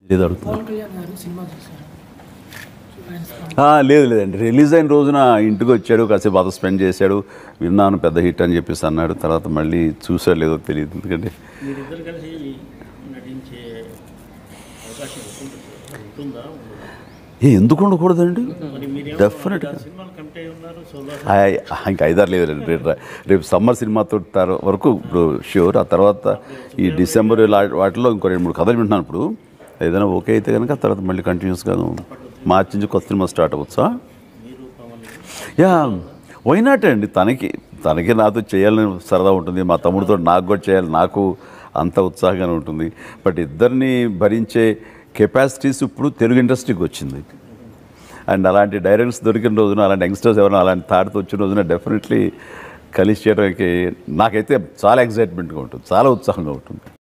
లేదు అడుగుతున్నా పవన్ కళ్యాణ్ గారు సినిమా చూశారు ఆయన స్పందన. ఆ, లేదు లేదండి రిలీజ్ అయిన రోజున ఇంటికి వచ్చాడు కాసేపు బాగా స్పెండ్ చేశాడు విన్నాను పెద్ద హిట్ అని చెప్పేసి అన్నాడు తర్వాత మళ్ళీ చూసాడు లేదో తెలియదు ఎందుకంటే మీరిద్దరు కలిసి నటించే అవకాశం ఉంటుంది ఉంటుందా ఉండదా? ఏ ఎందుకు ఉండకూడదండి మరి మీరేమో Definitely. ఐదారు సినిమాలు కమిట్ అయి ఉన్నారు సోలో ఆ, ఇంకా ఐదారు లేదు రేపు రేపు సమ్మర్ సినిమాతో తర- వరకు ఇప్పుడు షూర్ ఆ తర్వాత ఈ డిసెంబర్ ఇలా వాటిలో ఇంకో రెండు మూడు కథలు వింటున్నాను ఇప్పుడు ఏదైనా ఓకే అయితే కనుక ఆ తర్వాత మళ్ళీ కంటిన్యూస్గాను మార్చి నుంచి కొత్త సినిమా స్టార్ట్ అవ్వచ్చా మీరు పవన్ యా వైనాట్ అండి తనకి తనకి నాతో చేయాలని సరదా ఉంటుంది మా తమ్ముడితో నాకు కూడా చేయాలి నాకు అంత ఉత్సాహంగానే ఉంటుంది బట్ ఇద్దరిని భరించే కెపాసిటీస్ ఇప్పుడు తెలుగు ఇండస్ట్రీకి వచ్చింది అండ్ అలాంటి డైరెక్టర్స్ దొరికిన రోజున అలాంటి యంగ్స్టర్స్ ఎవరైనా అలాంటి థాట్తో వచ్చిన రోజున డెఫినెట్లీ కలిసి చేయడానికి నాకైతే చాలా ఎక్సైట్మెంట్గా ఉంటుంది చాలా ఉత్సాహంగా ఉంటుంది